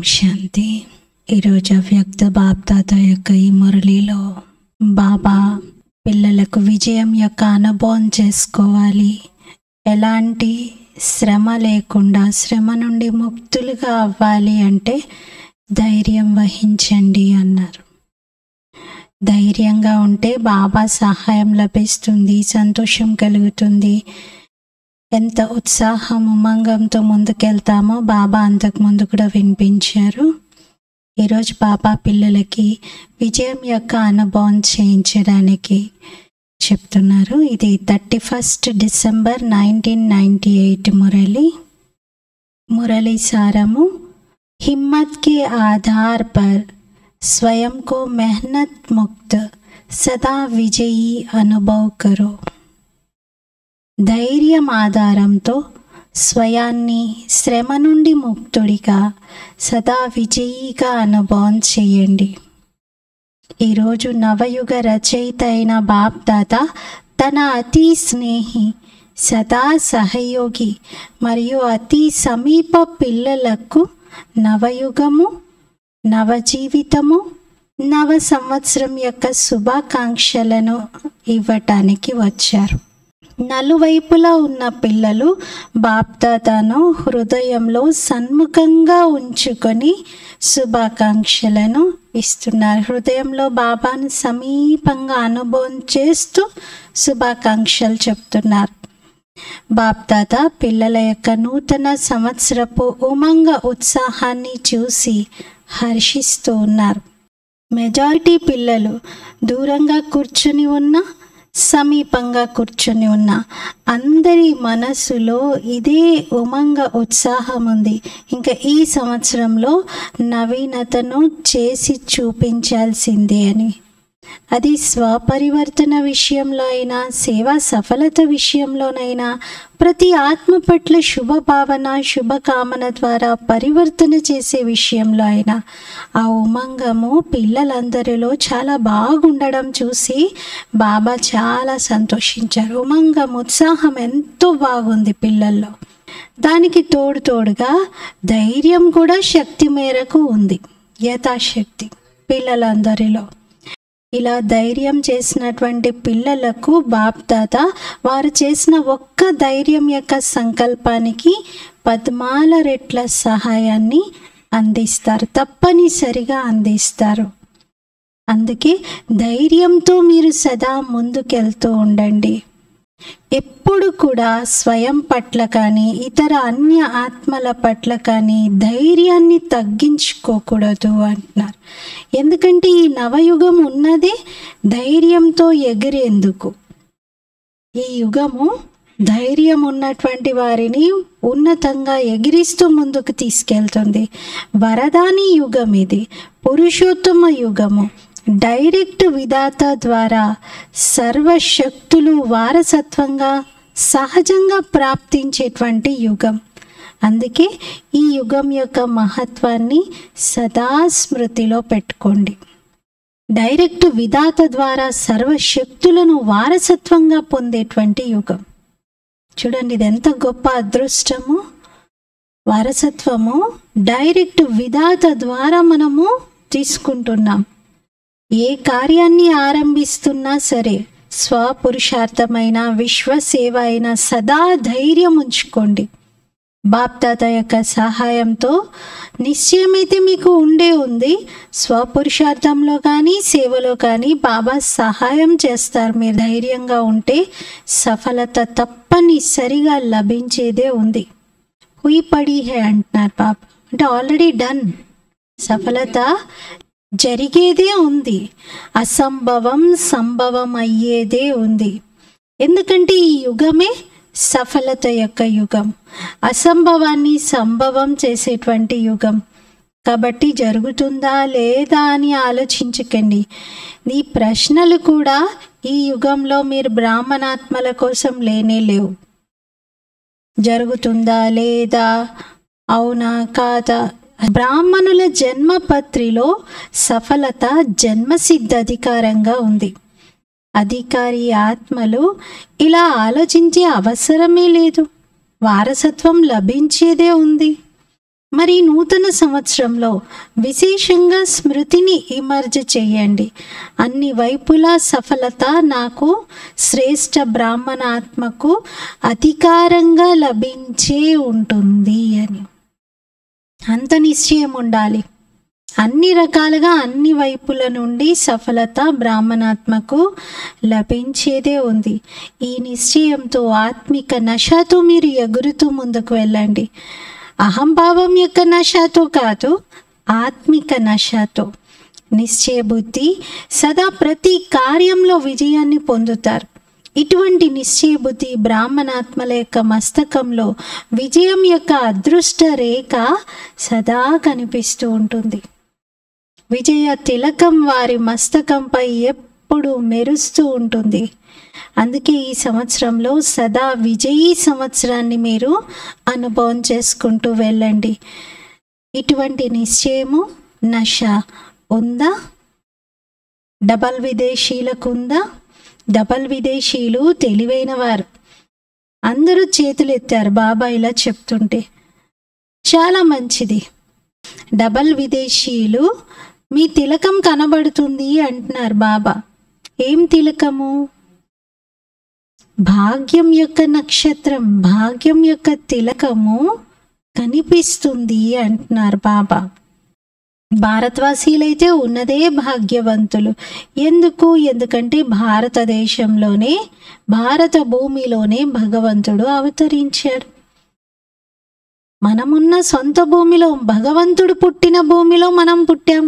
శాంతి ఈరోజు వ్యక్త బాప్తాత యొక్క ఈ మురళిలో బాబా పిల్లలకు విజయం యొక్క అనుభవం చేసుకోవాలి ఎలాంటి శ్రమ లేకుండా శ్రమ నుండి ముక్తులుగా అవ్వాలి అంటే ధైర్యం వహించండి అన్నారు ధైర్యంగా ఉంటే బాబా సహాయం లభిస్తుంది సంతోషం కలుగుతుంది ఎంత ఉత్సాహం ఉమంగంతో ముందుకెళ్తామో బాబా అంతకు ముందు కూడా వినిపించారు ఈరోజు బాబా పిల్లలకి విజయం యొక్క అనుభవం చేయించడానికి చెప్తున్నారు ఇది thirty first December nineteen ninety eight Murali Murali సారము हिम्मत के आधार पर स्वयं को मेहनत मुक्त सदा విజయీ అనుభవ్ కరో ధైర్యం ఆధారంతో స్వయాన్ని శ్రమ నుండి ముక్తుడిగా సదా విజయీగా అనుభవం చేయండి ఈరోజు నవయుగ రచయిత అయిన బాప్ దాత తన అతి స్నేహి సదా సహయోగి మరియు అతి సమీప పిల్లలకు నవయుగము నవజీవితము నవ సంవత్సరం యొక్క శుభాకాంక్షలను ఇవ్వటానికి వచ్చారు నలువైపులా ఉన్న పిల్లలు బాప్దాదాను హృదయంలో సన్ముఖంగా ఉంచుకొని శుభాకాంక్షలను ఇస్తున్నారు హృదయంలో బాబాను సమీపంగా అనుభవం చేస్తూ శుభాకాంక్షలు చెప్తున్నారు బాప్దాద పిల్లల యొక్క నూతన సంవత్సరపు ఉమంగ ఉత్సాహాన్ని చూసి హర్షిస్తూ ఉన్నారు మెజారిటీ పిల్లలు దూరంగా కూర్చుని ఉన్న సమీపంగా కూర్చుని ఉన్న అందరి మనసులో ఇదే ఉమంగ ఉత్సాహం ఉంది ఇంకా ఈ సంవత్సరంలో నవీనతను చేసి చూపించాల్సిందే అని అది స్వపరివర్తన విషయంలో అయినా సేవా సఫలత విషయంలోనైనా ప్రతి ఆత్మ పట్ల శుభ భావన శుభకామన ద్వారా పరివర్తన చేసే విషయంలో అయినా ఆ ఉమంగము పిల్లలందరిలో చాలా బాగుండడం చూసి బాబా చాలా సంతోషించారు ఉమంగం ఉత్సాహం ఎంతో బాగుంది పిల్లల్లో దానికి తోడు తోడుగా ధైర్యం కూడా శక్తి మేరకు ఉంది యథాశక్తి పిల్లలందరిలో ఇలా ధైర్యం చేసినటువంటి పిల్లలకు బాప్దాత వారు చేసిన ఒక్క ధైర్యం యొక్క సంకల్పానికి పద్మాల రెట్ల సహాయాన్ని అందిస్తారు తప్పనిసరిగా అందిస్తారు అందుకే ధైర్యంతో మీరు సదా ముందుకెళ్తూ ఉండండి ఎప్పుడు కూడా స్వయం పట్ల కానీ ఇతర అన్య ఆత్మల పట్ల కానీ ధైర్యాన్ని తగ్గించుకోకూడదు అంటున్నారు ఎందుకంటే ఈ నవయుగం ఉన్నదే ధైర్యంతో ఎగిరేందుకు ఈ యుగము ధైర్యం ఉన్నటువంటి వారిని ఉన్నతంగా ఎగిరిస్తూ ముందుకు తీసుకెళ్తుంది వరదాని యుగం ఇది పురుషోత్తమ యుగము డైరెక్ట్ విధాత ద్వారా సర్వశక్తులు వారసత్వంగా సహజంగా ప్రాప్తించేటువంటి యుగం అందుకే ఈ యుగం యొక్క మహత్వాన్ని సదా స్మృతిలో పెట్టుకోండి డైరెక్ట్ విధాత ద్వారా సర్వశక్తులను వారసత్వంగా పొందేటువంటి యుగం చూడండి ఇది ఎంత గొప్ప అదృష్టము వారసత్వము డైరెక్ట్ విధాత ద్వారా మనము తీసుకుంటున్నాం ఏ కార్యాన్ని ఆరంభిస్తున్నా సరే స్వపురుషార్థమైన విశ్వసేవ అయిన సదా ధైర్యం ఉంచుకోండి బాప్దాత యొక్క సహాయంతో నిశ్చయమైతే మీకు ఉండే ఉంది స్వపురుషార్థంలో కానీ సేవలో కానీ బాబా సహాయం చేస్తారు మీరు ధైర్యంగా ఉంటే సఫలత తప్పనిసరిగా లభించేదే ఉంది హుయి పడి హే అంటున్నారు బాబా అంటే ఆల్రెడీ డన్ సఫలత జరిగేదే ఉంది అసంభవం సంభవం అయ్యేదే ఉంది ఎందుకంటే ఈ యుగమే సఫలత యొక్క యుగం అసంభవాన్ని సంభవం చేసేటువంటి యుగం కాబట్టి జరుగుతుందా లేదా అని ఆలోచించకండి ఈ ప్రశ్నలు కూడా ఈ యుగంలో మీరు బ్రాహ్మణాత్మల కోసం లేనే లేవు జరుగుతుందా లేదా అవునా కాదా బ్రాహ్మణుల జన్మపత్రిలో సఫలత జన్మసిద్ధ అధికారంగా ఉంది అధికారి ఆత్మలు ఇలా ఆలోచించే అవసరమే లేదు వారసత్వం లభించేదే ఉంది మరి నూతన సంవత్సరంలో విశేషంగా స్మృతిని ఇమర్జ్ చేయండి అన్ని వైపులా సఫలత నాకు శ్రేష్ఠ బ్రాహ్మణాత్మకు అధికారంగా లభించే ఉంటుంది అని అంత నిశ్చయం ఉండాలి అన్ని రకాలుగా అన్ని వైపుల నుండి సఫలత బ్రాహ్మణాత్మకు లభించేదే ఉంది ఈ నిశ్చయంతో ఆత్మిక నశతో మీరు ఎగురుతూ ముందుకు వెళ్ళండి అహంభావం యొక్క నశతో కాదు ఆత్మిక నశతో నిశ్చయ బుద్ధి సదా ప్రతి కార్యంలో విజయాన్ని పొందుతారు ఇటువంటి నిశ్చయ బుద్ధి బ్రాహ్మణాత్మల యొక్క మస్తకంలో విజయం యొక్క అదృష్ట రేఖ సదా కనిపిస్తూ ఉంటుంది విజయ తిలకం వారి మస్తకంపై ఎప్పుడు మెరుస్తూ ఉంటుంది అందుకే ఈ సంవత్సరంలో సదా విజయీ సంవత్సరాన్ని మీరు అనుభవం చేసుకుంటూ వెళ్ళండి ఇటువంటి నిశ్చయము నష ఉందా డబల్ విదేశీలకు ఉందా డబల్ విదేశీయులు తెలివైన వారు అందరూ చేతులు ఎత్తారు బాబా ఇలా చెప్తుంటే చాలా మంచిది డబల్ విదేశీయులు మీ తిలకం కనబడుతుంది అంటున్నారు బాబా ఏం తిలకము భాగ్యం యొక్క నక్షత్రం భాగ్యం యొక్క తిలకము కనిపిస్తుంది అంటున్నారు బాబా భారతవాసీలైతే ఉన్నదే భాగ్యవంతులు ఎందుకు ఎందుకంటే భారతదేశంలోనే భారత భూమిలోనే భగవంతుడు అవతరించాడు మనమున్న సొంత భూమిలో భగవంతుడు పుట్టిన భూమిలో మనం పుట్టాం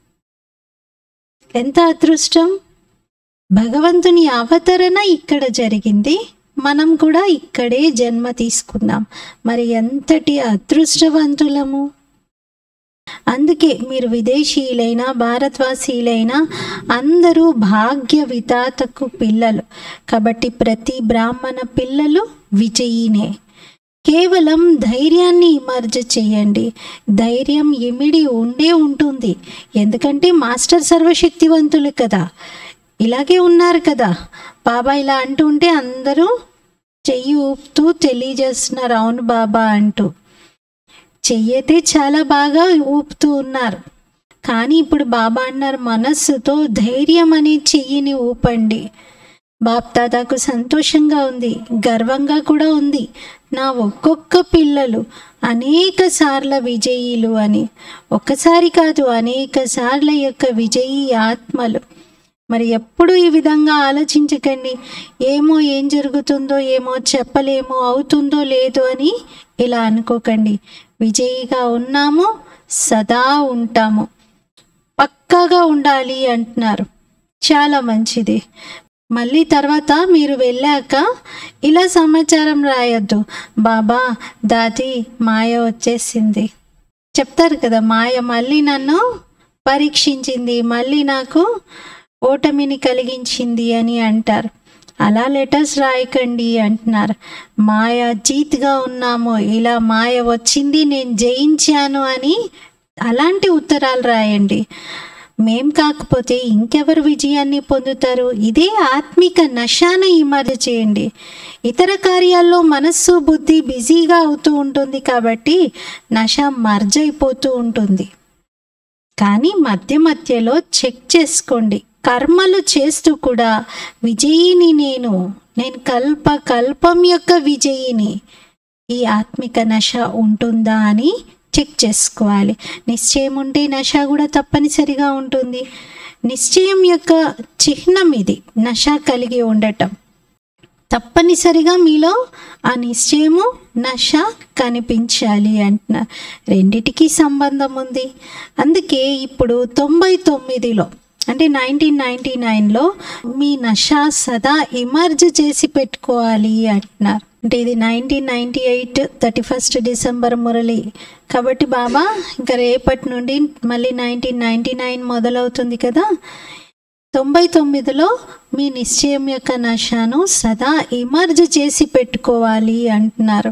ఎంత అదృష్టం భగవంతుని అవతరణ ఇక్కడ జరిగింది మనం కూడా ఇక్కడే జన్మ తీసుకున్నాం మరి ఎంతటి అదృష్టవంతులము అందుకే మీరు విదేశీయులైనా భారతవాసీలైనా అందరూ భాగ్య విధాతకు పిల్లలు కాబట్టి ప్రతి బ్రాహ్మణ పిల్లలు విజయీనే కేవలం ధైర్యాన్ని ఇమర్జ్ చేయండి ధైర్యం ఇమిడి ఉండే ఉంటుంది ఎందుకంటే మాస్టర్ సర్వశక్తివంతులు కదా ఇలాగే ఉన్నారు కదా బాబా ఇలా అంటూ ఉంటే అందరూ చెయ్యి ఊపుతూ తెలియజేస్తున్నారు అవును బాబా అంటూ చెయ్యతే చాలా బాగా ఊపుతూ ఉన్నారు కానీ ఇప్పుడు బాబా అన్నారు మనస్సుతో ధైర్యం అనే చెయ్యిని ఊపండి బాప్దాదాకు సంతోషంగా ఉంది గర్వంగా కూడా ఉంది నా ఒక్కొక్క పిల్లలు అనేక సార్ల విజయీలు అని ఒక్కసారి కాదు అనేక సార్ల యొక్క విజయీ ఆత్మలు మరి ఎప్పుడు ఈ విధంగా ఆలోచించకండి ఏమో ఏం జరుగుతుందో ఏమో చెప్పలేమో అవుతుందో లేదో అని ఇలా అనుకోకండి విజయిగా ఉన్నాము సదా ఉంటాము పక్కాగా ఉండాలి అంటున్నారు చాలా మంచిది మళ్ళీ తర్వాత మీరు వెళ్ళాక ఇలా సమాచారం రాయొద్దు బాబా దాది మాయ వచ్చేసింది చెప్తారు కదా మాయ మళ్ళీ నన్ను పరీక్షించింది మళ్ళీ నాకు ఓటమిని కలిగించింది అని అంటారు అలా లెటర్స్ రాయకండి అంటున్నారు మాయ జీత్గా ఉన్నాము ఇలా మాయ వచ్చింది నేను జయించాను అని అలాంటి ఉత్తరాలు రాయండి మేం కాకపోతే ఇంకెవరు విజయాన్ని పొందుతారు ఇదే ఆత్మిక నశాన ఇమర్జ చేయండి ఇతర కార్యాల్లో మనస్సు బుద్ధి బిజీగా అవుతూ ఉంటుంది కాబట్టి నశ మర్జ్ అయిపోతూ ఉంటుంది కానీ మధ్య మధ్యలో చెక్ చేసుకోండి కర్మలు చేస్తూ కూడా విజయిని నేను నేను కల్ప కల్పం యొక్క విజయిని ఈ ఆత్మిక నశ ఉంటుందా అని చెక్ చేసుకోవాలి నిశ్చయం ఉంటే నశ కూడా తప్పనిసరిగా ఉంటుంది నిశ్చయం యొక్క చిహ్నం ఇది నశ కలిగి ఉండటం తప్పనిసరిగా మీలో ఆ నిశ్చయము నశ కనిపించాలి అంటున్నారు రెండిటికి సంబంధం ఉంది అందుకే ఇప్పుడు తొంభై తొమ్మిదిలో అంటే నైన్టీన్ నైన్టీ నైన్లో మీ నష సదా ఇమర్జ్ చేసి పెట్టుకోవాలి అంటున్నారు అంటే ఇది nineteen ninety eight thirty first December Murali కాబట్టి బాబా ఇంకా రేపటి నుండి మళ్ళీ నైన్టీన్ నైంటీ నైన్ మొదలవుతుంది కదా తొంభై తొమ్మిదిలో మీ నిశ్చయం యొక్క నషను సదా ఇమర్జ్ చేసి పెట్టుకోవాలి అంటున్నారు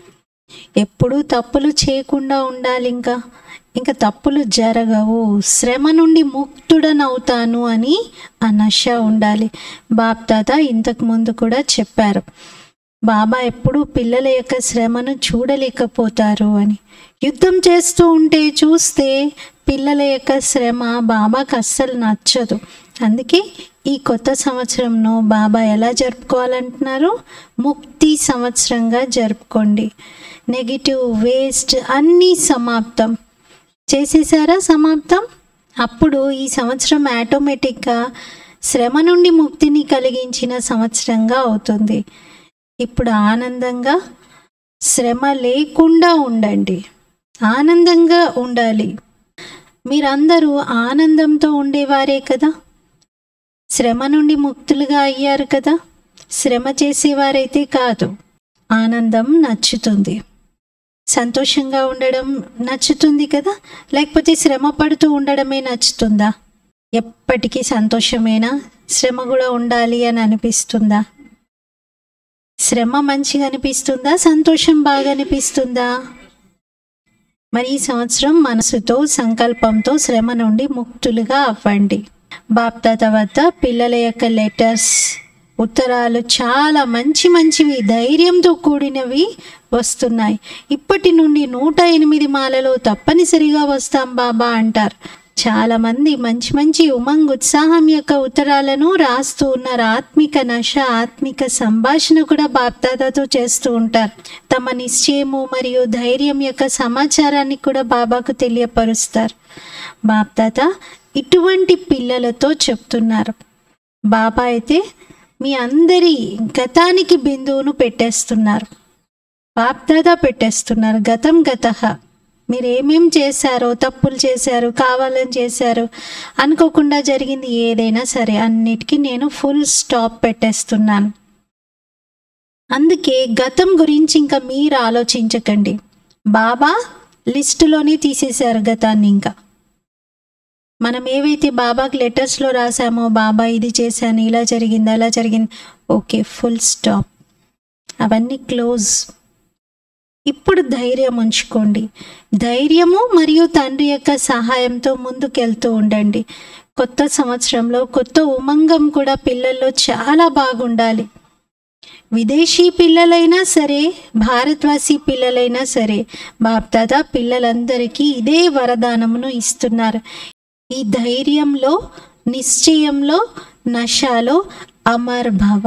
ఎప్పుడూ తప్పులు చేయకుండా ఉండాలి ఇంకా ఇంకా తప్పులు జరగవు శ్రమ నుండి ముక్తుడనవుతాను అని ఆ నష ఉండాలి బాప్దాద ఇంతకు ముందు కూడా చెప్పారు బాబా ఎప్పుడూ పిల్లల యొక్క శ్రమను చూడలేకపోతారు అని యుద్ధం చేస్తూ ఉంటే చూస్తే పిల్లల యొక్క శ్రమ బాబాకు అస్సలు నచ్చదు అందుకే ఈ కొత్త సంవత్సరంను బాబా ఎలా జరుపుకోవాలంటున్నారు ముక్తి సంవత్సరంగా జరుపుకోండి నెగిటివ్ వేస్ట్ అన్నీ సమాప్తం చేసేసారా సమాప్తం అప్పుడు ఈ సంవత్సరం ఆటోమేటిక్గా శ్రమ నుండి ముక్తిని కలిగించిన సంవత్సరంగా అవుతుంది ఇప్పుడు ఆనందంగా శ్రమ లేకుండా ఉండండి ఆనందంగా ఉండాలి మీరందరూ ఆనందంతో ఉండేవారే కదా శ్రమ నుండి ముక్తులుగా అయ్యారు కదా శ్రమ చేసేవారైతే కాదు ఆనందం నచ్చుతుంది సంతోషంగా ఉండడం నచ్చుతుంది కదా లేకపోతే శ్రమ పడుతూ ఉండడమే నచ్చుతుందా ఎప్పటికీ సంతోషమేనా శ్రమ కూడా ఉండాలి అని అనిపిస్తుందా శ్రమ మంచిగా అనిపిస్తుందా సంతోషం బాగా అనిపిస్తుందా మరి ఈ సంవత్సరం మనసుతో సంకల్పంతో శ్రమ నుండి ముక్తులుగా అవ్వండి బాప్దాత వద్ద పిల్లల యొక్క లెటర్స్ ఉత్తరాలు చాలా మంచి మంచివి ధైర్యంతో కూడినవి వస్తున్నాయి ఇప్పటి నుండి నూట ఎనిమిది మాలలో తప్పనిసరిగా వస్తాం బాబా అంటారు చాలా మంది మంచి మంచి ఉమంగ్ ఉత్సాహం యొక్క ఉత్తరాలను రాస్తూ ఉన్నారు ఆత్మిక నశ ఆత్మిక సంభాషణ కూడా బాప్దాదాతో చేస్తూ ఉంటారు తమ నిశ్చయము మరియు ధైర్యం యొక్క సమాచారాన్ని కూడా బాబాకు తెలియపరుస్తారు బాప్దాద ఇటువంటి పిల్లలతో చెప్తున్నారు బాబా అయితే మీ అందరి గతానికి బిందువును పెట్టేస్తున్నారు బాప్దాదా పెట్టేస్తున్నారు గతం గతహ మీరు ఏమేం చేశారో తప్పులు చేశారు కావాలని చేశారు అనుకోకుండా జరిగింది ఏదైనా సరే అన్నిటికీ నేను ఫుల్ స్టాప్ పెట్టేస్తున్నాను అందుకే గతం గురించి ఇంకా మీరు ఆలోచించకండి బాబా లిస్టులోనే తీసేశారు గతాన్ని ఇంకా మనం ఏవైతే బాబాకి లెటర్స్లో రాసామో బాబా ఇది చేశాను ఇలా జరిగింది అలా జరిగింది ఓకే ఫుల్ స్టాప్ అవన్నీ క్లోజ్ ఇప్పుడు ధైర్యం ఉంచుకోండి ధైర్యము మరియు తండ్రి యొక్క సహాయంతో ముందుకెళ్తూ ఉండండి కొత్త సంవత్సరంలో కొత్త ఉమంగం కూడా పిల్లల్లో చాలా బాగుండాలి విదేశీ పిల్లలైనా సరే భారత్వాసి పిల్లలైనా సరే బాప్దాదా పిల్లలందరికీ ఇదే వరదానమును ఇస్తున్నారు ఈ ధైర్యంలో నిశ్చయంలో నశాలో అమర్ భవ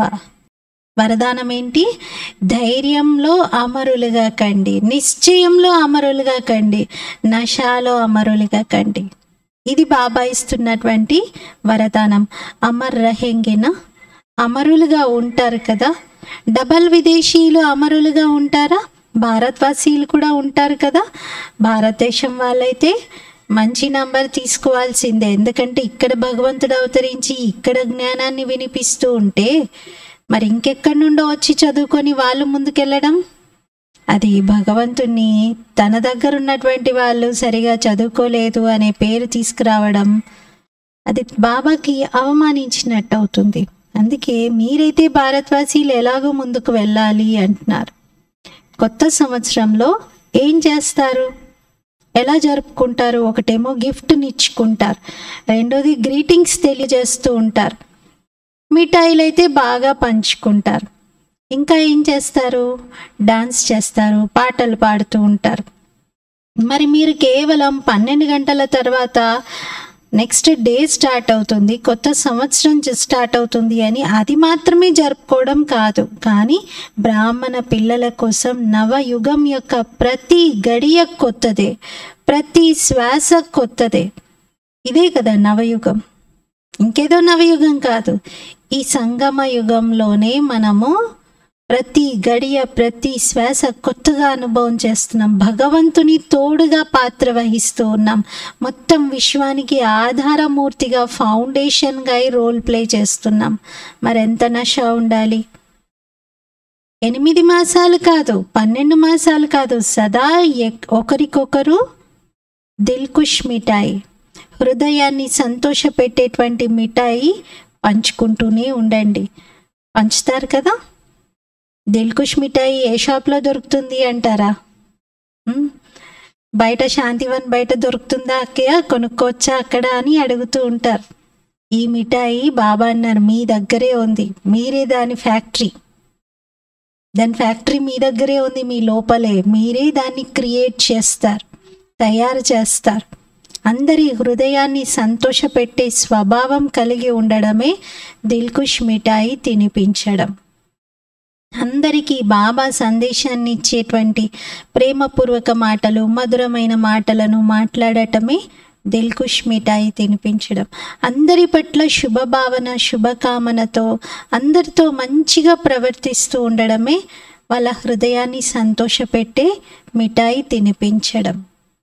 వరదానం ఏంటి ధైర్యంలో అమరులుగా కండి నిశ్చయంలో అమరులుగా కండి నశాలో అమరులుగా కండి ఇది బాబా ఇస్తున్నటువంటి వరదానం అమర్ రహెంగిన అమరులుగా ఉంటారు కదా డబల్ విదేశీయులు అమరులుగా ఉంటారా భారత్వాసీలు కూడా ఉంటారు కదా భారతదేశం వాళ్ళైతే మంచి నంబర్ తీసుకోవాల్సిందే ఎందుకంటే ఇక్కడ భగవంతుడు అవతరించి ఇక్కడ జ్ఞానాన్ని వినిపిస్తూ ఉంటే మరి ఇంకెక్కడి నుండో వచ్చి చదువుకొని వాళ్ళు ముందుకెళ్ళడం అది భగవంతుణ్ణి తన దగ్గర ఉన్నటువంటి వాళ్ళు సరిగా చదువుకోలేదు అనే పేరు తీసుకురావడం అది బాబాకి అవమానించినట్టు అవుతుంది అందుకే మీరైతే భారత్వాసీలు ఎలాగో ముందుకు వెళ్ళాలి అంటున్నారు కొత్త సంవత్సరంలో ఏం చేస్తారు ఎలా జరుపుకుంటారు ఒకటేమో గిఫ్ట్ని ఇచ్చుకుంటారు రెండోది గ్రీటింగ్స్ తెలియజేస్తూ ఉంటారు మిఠాయిలు అయితే బాగా పంచుకుంటారు ఇంకా ఏం చేస్తారు డాన్స్ చేస్తారు పాటలు పాడుతూ ఉంటారు మరి మీరు కేవలం పన్నెండు గంటల తర్వాత నెక్స్ట్ డే స్టార్ట్ అవుతుంది కొత్త సంవత్సరం జ- స్టార్ట్ అవుతుంది అని అది మాత్రమే జరుపుకోవడం కాదు కానీ బ్రాహ్మణ పిల్లల కోసం నవయుగం యొక్క ప్రతి గడియ కొత్తదే ప్రతి శ్వాస కొత్తదే ఇదే కదా నవయుగం ఇంకేదో నవయుగం కాదు ఈ సంగమ యుగంలోనే మనము ప్రతి గడియ ప్రతి శ్వాస కొత్తగా అనుభవం చేస్తున్నాం భగవంతుని తోడుగా పాత్ర వహిస్తూ ఉన్నాం మొత్తం విశ్వానికి ఆధారమూర్తిగా ఫౌండేషన్గా ఈ రోల్ ప్లే చేస్తున్నాం మరి ఎంత నష ఉండాలి ఎనిమిది మాసాలు కాదు పన్నెండు మాసాలు కాదు సదా ఎక్- ఒకరికొకరు దిల్కుష్ మిఠాయి హృదయాన్ని సంతోషపెట్టేటువంటి మిఠాయి పంచుకుంటూనే ఉండండి పంచుతారు కదా దిల్కుష్ మిఠాయి ఏ షాప్లో దొరుకుతుంది అంటారా ఉమ్, బయట శాంతివన్ బయట దొరుకుతుందా అక్కయ్య కొనుక్కోవచ్చా అక్కడ అని అడుగుతూ ఉంటారు ఈ మిఠాయి బాబా అన్నారు మీ దగ్గరే ఉంది మీరే దాని ఫ్యాక్టరీ దాని ఫ్యాక్టరీ మీ దగ్గరే ఉంది మీ లోపలే మీరే దాన్ని క్రియేట్ చేస్తారు తయారు చేస్తారు అందరి హృదయాన్ని సంతోషపెట్టే స్వభావం కలిగి ఉండడమే దిల్కుష్ మిఠాయి తినిపించడం అందరికీ బాబా సందేశాన్ని ఇచ్చేటువంటి ప్రేమపూర్వక మాటలు మధురమైన మాటలను మాట్లాడటమే దిల్కుష్ మిఠాయి తినిపించడం అందరి పట్ల శుభభావన శుభకామనతో అందరితో మంచిగా ప్రవర్తిస్తూ ఉండడమే వాళ్ళ హృదయాన్ని సంతోషపెట్టే మిఠాయి తినిపించడం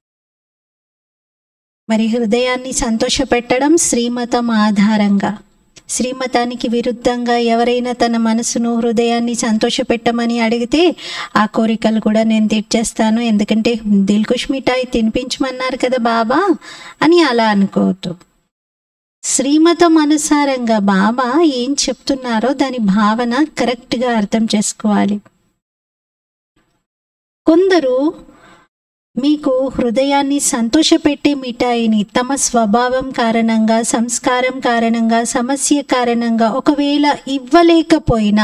మరి హృదయాన్ని సంతోషపెట్టడం శ్రీమతం ఆధారంగా శ్రీమతానికి విరుద్ధంగా ఎవరైనా తన మనసును హృదయాన్ని సంతోషపెట్టమని అడిగితే ఆ కోరికలు కూడా నేను తీర్చేస్తాను ఎందుకంటే దిల్కుష్ మిఠాయి తినిపించమన్నారు కదా బాబా అని అలా అనుకోవద్దు శ్రీమతం అనుసారంగా బాబా ఏం చెప్తున్నారో దాని భావన కరెక్ట్గా అర్థం చేసుకోవాలి కొందరు మీకు హృదయాన్ని సంతోషపెట్టే మిఠాయిని తమ స్వభావం కారణంగా సంస్కారం కారణంగా సమస్య కారణంగా ఒకవేళ ఇవ్వలేకపోయినా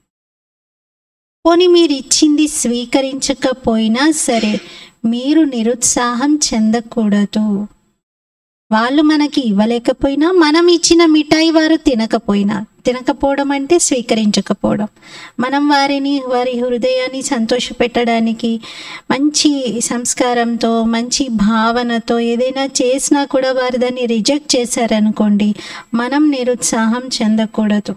పోని మీరు ఇచ్చింది స్వీకరించకపోయినా సరే మీరు నిరుత్సాహం చెందకూడదు వాళ్ళు మనకి ఇవ్వలేకపోయినా మనం ఇచ్చిన మిఠాయి వారు తినకపోయినా తినకపోవడం అంటే స్వీకరించకపోవడం మనం వారిని వారి హృదయాన్ని సంతోషపెట్టడానికి మంచి సంస్కారంతో మంచి భావనతో ఏదైనా చేసినా కూడా వారు దాన్ని రిజెక్ట్ చేశారనుకోండి మనం నిరుత్సాహం చెందకూడదు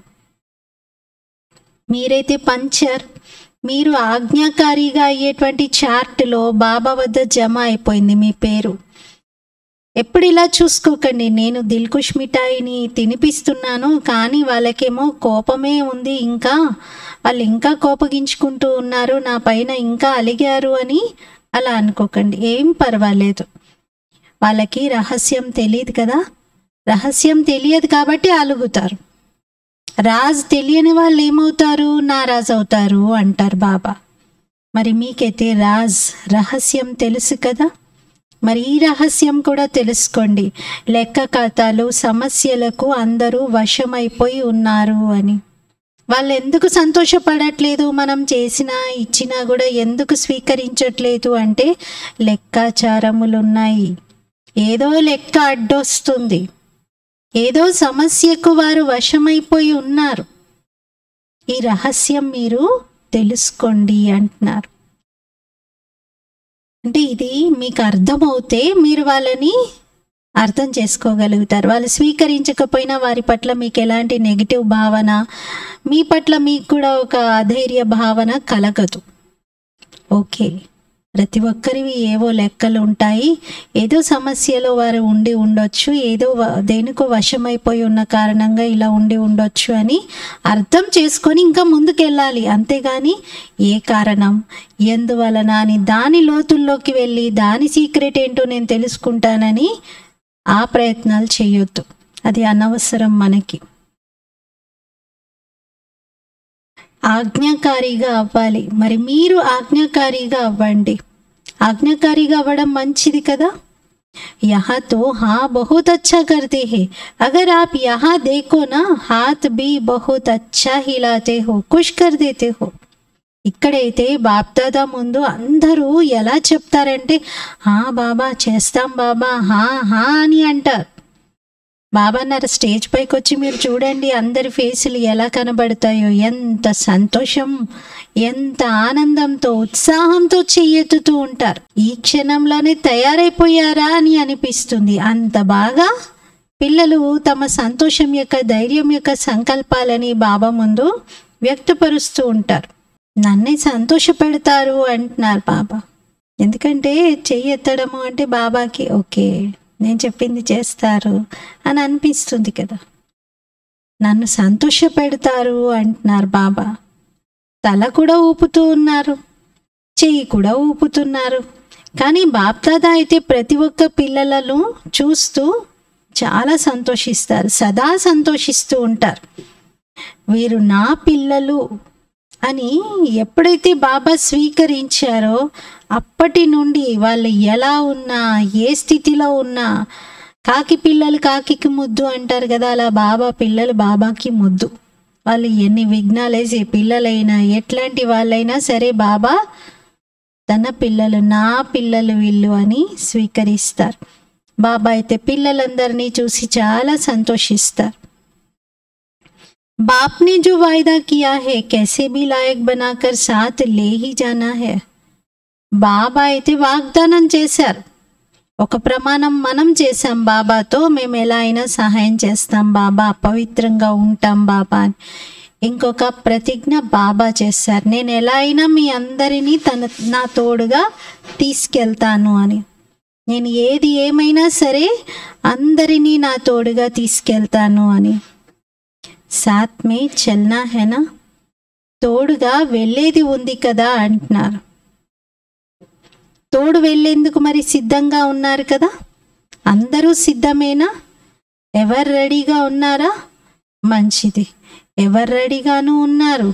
మీరైతే పంచర్ మీరు ఆజ్ఞాకారిగా అయ్యేటువంటి చార్ట్లో బాబా వద్ద జమ అయిపోయింది మీ పేరు ఎప్పుడు ఇలా చూసుకోకండి నేను దిల్కుష్ మిఠాయిని తినిపిస్తున్నాను కానీ వాళ్ళకేమో కోపమే ఉంది ఇంకా వాళ్ళు ఇంకా కోపగించుకుంటూ ఉన్నారు నా పైన ఇంకా అలిగారు అని అలా అనుకోకండి ఏం పర్వాలేదు వాళ్ళకి రహస్యం తెలియదు కదా రహస్యం తెలియదు కాబట్టి అలుగుతారు రాజ్ తెలియని వాళ్ళు ఏమవుతారు నారాజ్ అవుతారు అంటారు బాబా మరి మీకైతే రాజ్ రహస్యం తెలుసు కదా మరి ఈ రహస్యం కూడా తెలుసుకోండి లెక్క ఖాతాలు సమస్యలకు అందరూ వశమైపోయి ఉన్నారు అని వాళ్ళు ఎందుకు సంతోషపడట్లేదు మనం చేసినా ఇచ్చినా కూడా ఎందుకు స్వీకరించట్లేదు అంటే లెక్కాచారములు ఉన్నాయి ఏదో లెక్క అడ్డొస్తుంది ఏదో సమస్యకు వారు వశమైపోయి ఉన్నారు ఈ రహస్యం మీరు తెలుసుకోండి అంటున్నారు అంటే ఇది మీకు అర్థమవుతే మీరు వాళ్ళని అర్థం చేసుకోగలుగుతారు వాళ్ళు స్వీకరించకపోయినా వారి పట్ల మీకు ఎలాంటి నెగిటివ్ భావన మీ పట్ల మీకు కూడా ఒక అధైర్య భావన కలగదు ఓకే ప్రతి ఒక్కరివి ఏవో లెక్కలు ఉంటాయి ఏదో సమస్యలో వారు ఉండి ఉండొచ్చు ఏదో వ- దేనికో వశమైపోయి ఉన్న కారణంగా ఇలా ఉండి ఉండొచ్చు అని అర్థం చేసుకొని ఇంకా ముందుకెళ్ళాలి అంతేగాని ఏ కారణం ఎందువలన అని దాని లోతుల్లోకి వెళ్ళి దాని సీక్రెట్ ఏంటో నేను తెలుసుకుంటానని ఆ ప్రయత్నాలు చేయొద్దు అది అనవసరం మనకి ఆజ్ఞాకారిగా అవ్వాలి మరి మీరు ఆజ్ఞాకారిగా అవ్వండి ఆజ్ఞాకారిగా అవ్వడం మంచిది కదా यहाँ तो हाँ बहुत अच्छा करते हैं अगर आप यहाँ देखो ना हाथ भी बहुत अच्छा हिलाते हो खुश कर देते हो ఇక్కడైతే బాప్దాదా ముందు అందరూ ఎలా చెప్తారంటే హా బాబా చేస్తాం బాబా హా హా అని అంటారు బాబా అన్నారు స్టేజ్ పైకి వచ్చి మీరు చూడండి అందరి ఫేసులు ఎలా కనబడతాయో ఎంత సంతోషం ఎంత ఆనందంతో ఉత్సాహంతో చెయ్యెత్తుతూ ఉంటారు ఈ క్షణంలోనే తయారైపోయారా అని అనిపిస్తుంది అంత బాగా పిల్లలు తమ సంతోషం యొక్క ధైర్యం యొక్క సంకల్పాలని బాబా ముందు వ్యక్తపరుస్తూ ఉంటారు నన్నే సంతోష పెడతారు అంటున్నారు బాబా ఎందుకంటే చెయ్యి ఎత్తడము అంటే బాబాకి ఓకే నేను చెప్పింది చేస్తారు అని అనిపిస్తుంది కదా నన్ను సంతోష పెడతారు అంటున్నారు బాబా తల కూడా ఊపుతూ ఉన్నారు చెయ్యి కూడా ఊపుతున్నారు కానీ బాప్దాదా అయితే ప్రతి ఒక్క పిల్లలను చూస్తూ చాలా సంతోషిస్తారు సదా సంతోషిస్తూ ఉంటారు వీరు నా పిల్లలు అని ఎప్పుడైతే బాబా స్వీకరించారో అప్పటి నుండి వాళ్ళు ఎలా ఉన్నా ఏ స్థితిలో ఉన్నా కాకి పిల్లలు కాకికి ముద్దు అంటారు కదా అలా బాబా పిల్లలు బాబాకి ముద్దు వాళ్ళు ఎన్ని విఘ్నాలేసి పిల్లలైనా ఎట్లాంటి వాళ్ళైనా సరే బాబా తన పిల్లలు నా పిల్లలు వీళ్ళు అని స్వీకరిస్తారు బాబా అయితే పిల్లలందరినీ చూసి చాలా సంతోషిస్తారు बाप ने जो वायदा किया है कैसे भी लायक बनाकर साथ ले ही जाना है బాబా అయితే వాగ్దానం చేశారు ఒక ప్రమాణం మనం చేశాం బాబాతో మేము ఎలా అయినా సహాయం చేస్తాం బాబా పవిత్రంగా ఉంటాం బాబా అని ఇంకొక ప్రతిజ్ఞ బాబా చేశారు నేను ఎలా అయినా మీ అందరినీ తన నా తోడుగా తీసుకెళ్తాను అని నేను ఏది ఏమైనా సరే అందరినీ నా తోడుగా తీసుకెళ్తాను అని సాత్ మే చల్నా హేనా తోడుగా వెళ్ళేది ఉంది కదా అంటున్నారు తోడు వెళ్ళేందుకు మరి సిద్ధంగా ఉన్నారు కదా అందరూ సిద్ధమేనా ఎవరు రెడీగా ఉన్నారా మంచిది ఎవరు రెడీగాను ఉన్నారు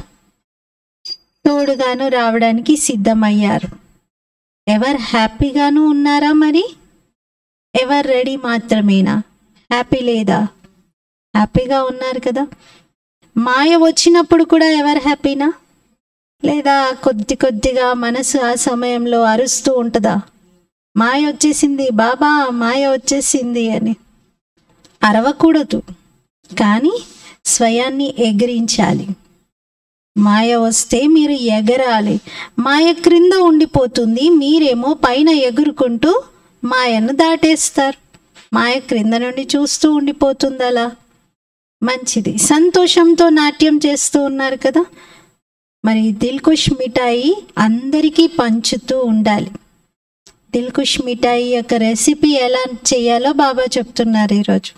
తోడుగాను రావడానికి సిద్ధమయ్యారు ఎవరు హ్యాపీగాను ఉన్నారా మరి ఎవరు రెడీ మాత్రమేనా హ్యాపీ లేదా హ్యాపీగా ఉన్నారు కదా మాయ వచ్చినప్పుడు కూడా ఎవరు హ్యాపీనా లేదా కొద్ది కొద్దిగా మనసు ఆ సమయంలో అరుస్తూ ఉంటుందా మాయ వచ్చేసింది బాబా మాయ వచ్చేసింది అని అరవకూడదు కానీ స్వయాన్ని ఎగిరించాలి మాయ వస్తే మీరు ఎగరాలి మాయ క్రింద ఉండిపోతుంది మీరేమో పైన ఎగురుకుంటూ మాయను దాటేస్తారు మాయ క్రింద నుండి చూస్తూ ఉండిపోతుంది అలా మంచిది సంతోషంతో నాట్యం చేస్తూ ఉన్నారు కదా మరి దిల్కుష్ మిఠాయి అందరికీ పంచుతూ ఉండాలి దిల్కుష్ మిఠాయి యొక్క రెసిపీ ఎలా చేయాలో బాబా చెప్తున్నారు ఈరోజు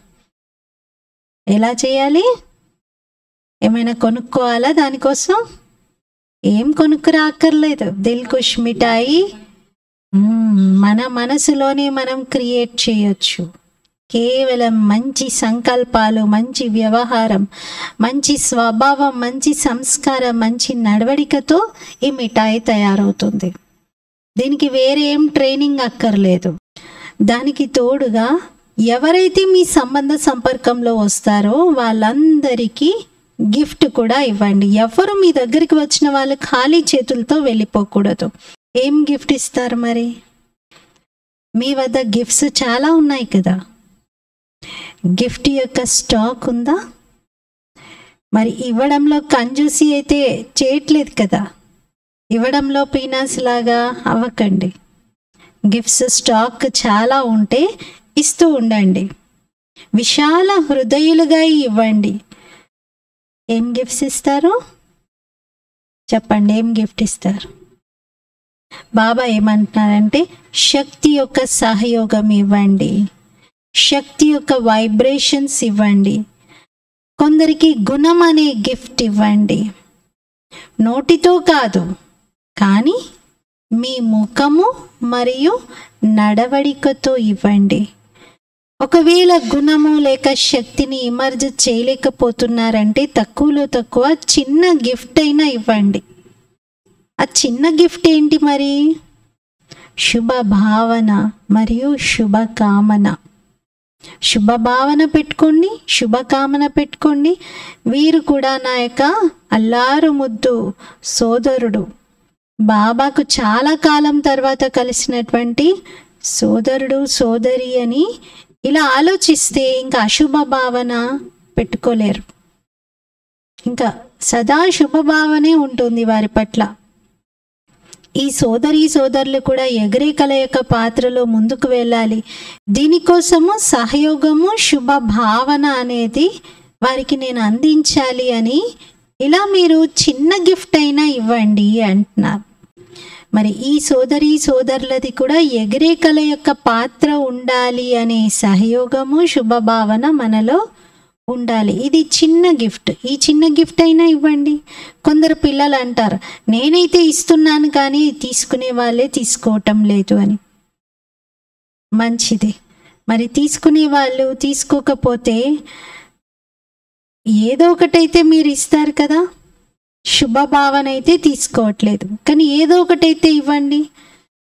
ఎలా చేయాలి ఏమైనా కొనుక్కోవాలా దానికోసం ఏం కొనుక్కురా అక్కర్లేదు దిల్కుష్ మిఠాయి మ్మ్, మన మనసులోనే మనం క్రియేట్ చేయొచ్చు కేవలం మంచి సంకల్పాలు మంచి వ్యవహారం మంచి స్వభావం మంచి సంస్కారం మంచి నడవడికతో ఈ మిఠాయి తయారవుతుంది దీనికి వేరే ఏం ట్రైనింగ్ అక్కర్లేదు దానికి తోడుగా ఎవరైతే మీ సంబంధ సంపర్కంలో వస్తారో వాళ్ళందరికీ గిఫ్ట్ కూడా ఇవ్వండి ఎవరు మీ దగ్గరికి వచ్చిన వాళ్ళు ఖాళీ చేతులతో వెళ్ళిపోకూడదు ఏం గిఫ్ట్ ఇస్తారు మరి మీ వద్ద గిఫ్ట్స్ చాలా ఉన్నాయి కదా గిఫ్ట్ యొక్క స్టాక్ ఉందా మరి ఇవ్వడంలో కంజూసి అయితే చేయట్లేదు కదా ఇవ్వడంలో పీనాస్ లాగా అవ్వకండి గిఫ్ట్స్ స్టాక్ చాలా ఉంటే ఇస్తూ ఉండండి విశాల హృదయులుగా ఇవ్వండి ఏం గిఫ్ట్స్ ఇస్తారు చెప్పండి ఏం గిఫ్ట్ ఇస్తారు బాబా ఏమంటున్నారంటే శక్తి యొక్క సహయోగం ఇవ్వండి శక్తి యొక్క వైబ్రేషన్స్ ఇవ్వండి కొందరికి గుణం అనే గిఫ్ట్ ఇవ్వండి నోటితో కాదు కానీ మీ ముఖము మరియు నడవడికతో ఇవ్వండి ఒకవేళ గుణము లేక శక్తిని ఇమర్జ్ చేయలేకపోతున్నారంటే తక్కువలో తక్కువ చిన్న గిఫ్ట్ అయినా ఇవ్వండి ఆ చిన్న గిఫ్ట్ ఏంటి మరి శుభ భావన మరియు శుభకామన శుభ భావన పెట్టుకోండి శుభకామన పెట్టుకోండి వీరు కూడా నా యొక్క అల్లారు ముద్దు సోదరుడు బాబాకు చాలా కాలం తర్వాత కలిసినటువంటి సోదరుడు సోదరి అని ఇలా ఆలోచిస్తే ఇంకా అశుభ భావన పెట్టుకోలేరు ఇంకా సదా శుభ భావనే ఉంటుంది వారి పట్ల ఈ సోదరి సోదరులు కూడా ఎగరే కల యొక్క పాత్రలో ముందుకు వెళ్ళాలి దీనికోసము సహయోగము శుభ భావన అనేది వారికి నేను అందించాలి అని ఇలా మీరు చిన్న గిఫ్ట్ అయినా ఇవ్వండి అంటున్నారు మరి ఈ సోదరి సోదరులది కూడా ఎగిరే కల యొక్క పాత్ర ఉండాలి అనే సహయోగము శుభభావన మనలో ఉండాలి ఇది చిన్న గిఫ్ట్ ఈ చిన్న గిఫ్ట్ అయినా ఇవ్వండి కొందరు పిల్లలు అంటారు నేనైతే ఇస్తున్నాను కానీ తీసుకునే వాళ్ళే తీసుకోవటం లేదు అని మంచిది మరి తీసుకునే వాళ్ళు తీసుకోకపోతే ఏదో ఒకటైతే మీరు ఇస్తారు కదా శుభభావన అయితే తీసుకోవట్లేదు కానీ ఏదో ఒకటైతే ఇవ్వండి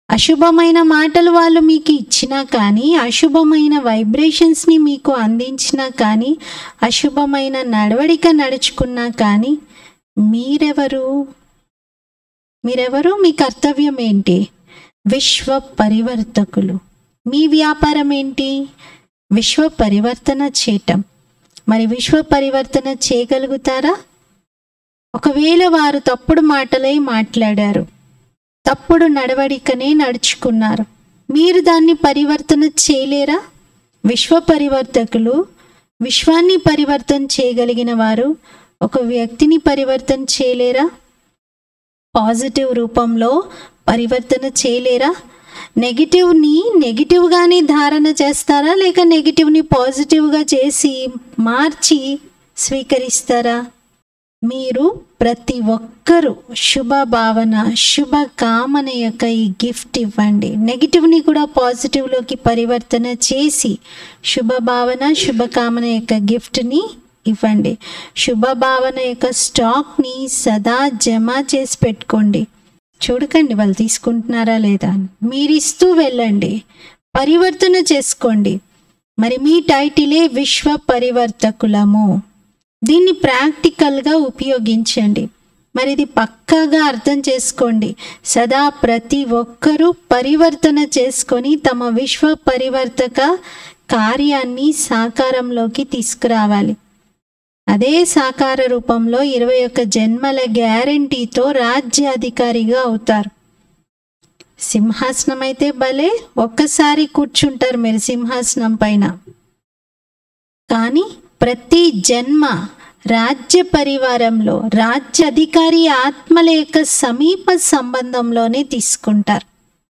అశుభమైన మాటలు వాళ్ళు మీకు ఇచ్చినా కానీ అశుభమైన వైబ్రేషన్స్ని మీకు అందించినా కానీ అశుభమైన నడవడిక నడుచుకున్నా కానీ మీరెవరు మీరెవరు మీ కర్తవ్యం ఏంటి విశ్వ పరివర్తకులు మీ వ్యాపారం ఏంటి విశ్వ పరివర్తన చేయటం మరి విశ్వ పరివర్తన చేయగలుగుతారా ఒకవేళ వారు తప్పుడు మాటలై మాట్లాడారు తప్పుడు నడవడికనే నడుచుకున్నారు మీరు దాన్ని పరివర్తన చేయలేరా విశ్వ పరివర్తకులు విశ్వాన్ని పరివర్తన చేయగలిగిన వారు ఒక వ్యక్తిని పరివర్తన చేయలేరా పాజిటివ్ రూపంలో పరివర్తన చేయలేరా నెగిటివ్ని నెగిటివ్గానే ధారణ చేస్తారా లేక నెగిటివ్ని పాజిటివ్గా చేసి మార్చి స్వీకరిస్తారా మీరు ప్రతి ఒక్కరూ శుభ భావన శుభ కామన యొక్క ఈ గిఫ్ట్ ఇవ్వండి నెగిటివ్ని కూడా పాజిటివ్లోకి పరివర్తన చేసి శుభ భావన శుభ కామన యొక్క గిఫ్ట్ని ఇవ్వండి శుభ భావన యొక్క స్టాక్ని సదా జమ చేసి పెట్టుకోండి చూడకండి వాళ్ళు తీసుకుంటున్నారా లేదా అని. మీరు ఇస్తూ వెళ్ళండి పరివర్తన చేసుకోండి మరి మీ టైటిలే విశ్వ పరివర్తకులము దీన్ని ప్రాక్టికల్గా ఉపయోగించండి మరి ఇది పక్కాగా అర్థం చేసుకోండి సదా ప్రతి ఒక్కరూ పరివర్తన చేసుకొని తమ విశ్వ పరివర్తక కార్యాన్ని సాకారంలోకి తీసుకురావాలి అదే సాకార రూపంలో ఇరవై ఒక్క జన్మల గ్యారంటీతో రాజ్యాధికారిగా అవుతారు సింహాసనం అయితే భలే ఒక్కసారి కూర్చుంటారు మీరు సింహాసనం పైన కానీ ప్రతి జన్మ రాజ్య పరివారంలో రాజ్య అధికారి ఆత్మల యొక్క సమీప సంబంధంలోనే తీసుకుంటారు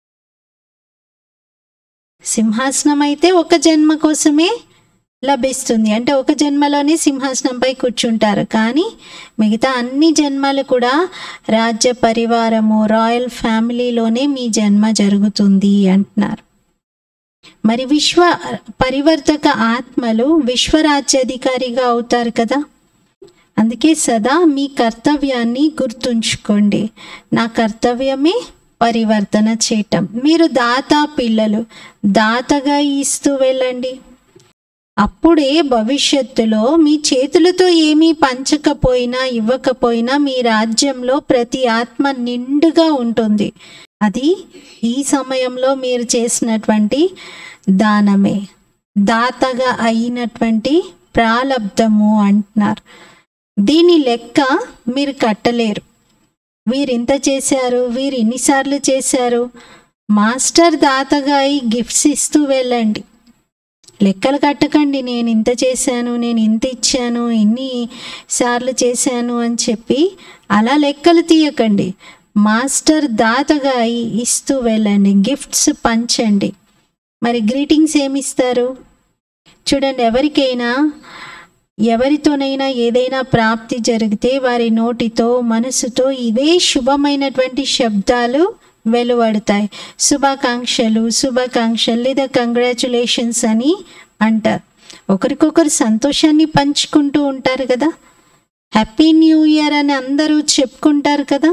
సింహాసనం అయితే ఒక జన్మ కోసమే లభిస్తుంది అంటే ఒక జన్మలోనే సింహాసనంపై కూర్చుంటారు కానీ మిగతా అన్ని జన్మలు కూడా రాజ్య పరివారము రాయల్ ఫ్యామిలీలోనే మీ జన్మ జరుగుతుంది అంటున్నారు మరి విశ్వ పరివర్తక ఆత్మలు విశ్వరాజ్యాధికారిగా అవుతారు కదా అందుకే సదా మీ కర్తవ్యాన్ని గుర్తుంచుకోండి నా కర్తవ్యమే పరివర్తన చేయటం మీరు దాత పిల్లలు దాతగా ఇస్తూ వెళ్ళండి అప్పుడే భవిష్యత్తులో మీ చేతులతో ఏమీ పంచకపోయినా ఇవ్వకపోయినా మీ రాజ్యంలో ప్రతి ఆత్మ నిండుగా ఉంటుంది అది ఈ సమయంలో మీరు చేసినటువంటి దానమే దాతగా అయినటువంటి ప్రాలబ్ధము అంటున్నారు దీని లెక్క మీరు కట్టలేరు వీరు ఇంత చేశారు వీరు ఇన్నిసార్లు చేశారు మాస్టర్ దాతగా అయి గిఫ్ట్స్ ఇస్తూ వెళ్ళండి లెక్కలు కట్టకండి నేను ఇంత చేశాను నేను ఇంత ఇచ్చాను ఇన్ని సార్లు చేశాను అని చెప్పి అలా లెక్కలు తీయకండి మాస్టర్ దాతగా అయి ఇస్తూ వెళ్ళండి గిఫ్ట్స్ పంచండి మరి గ్రీటింగ్స్ ఏమి ఇస్తారు చూడండి ఎవరికైనా ఎవరితోనైనా ఏదైనా ప్రాప్తి జరిగితే వారి నోటితో మనసుతో ఇవే శుభమైనటువంటి శబ్దాలు వెలువడతాయి శుభాకాంక్షలు శుభాకాంక్షలు లేదా కంగ్రాచులేషన్స్ అని అంటారు ఒకరికొకరు సంతోషాన్ని పంచుకుంటూ ఉంటారు కదా హ్యాపీ న్యూ ఇయర్ అని అందరూ చెప్పుకుంటారు కదా